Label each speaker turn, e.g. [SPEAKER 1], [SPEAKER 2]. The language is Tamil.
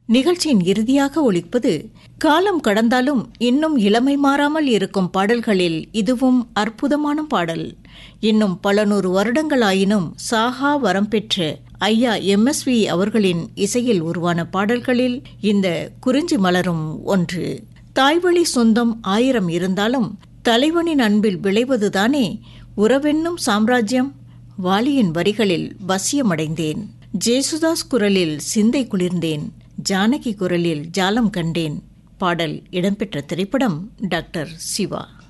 [SPEAKER 1] நிகழ்ச்சியின் இறுதியாக ஒலிப்பது காலம் கடந்தாலும் இன்னும் இளமை மாறாமல் இருக்கும் பாடல்களில் இதுவும் அற்புதமான பாடல் இன்னும் பல நூறு வருடங்களாயினும் சாகா வரம் பெற்ற ஐயா எம்எஸ்வி அவர்களின் இசையில் உருவான பாடல்களில் இந்த குறிஞ்சி மலரும் ஒன்று தாய்வழி சொந்தம் ஆயிரம் இருந்தாலும் தலைவனின் அன்பில் விளைவதுதானே உறவென்னும் சாம்ராஜ்யம் வாலியின் வரிகளில் வசியமடைந்தேன் ஜேசுதாஸ் குரலில் சிந்தை குளிர்ந்தேன் ஜானகி குரலில் ஜாலம் கண்டேன் பாடல் இடம்பெற்ற திரைப்படம் டாக்டர் சிவா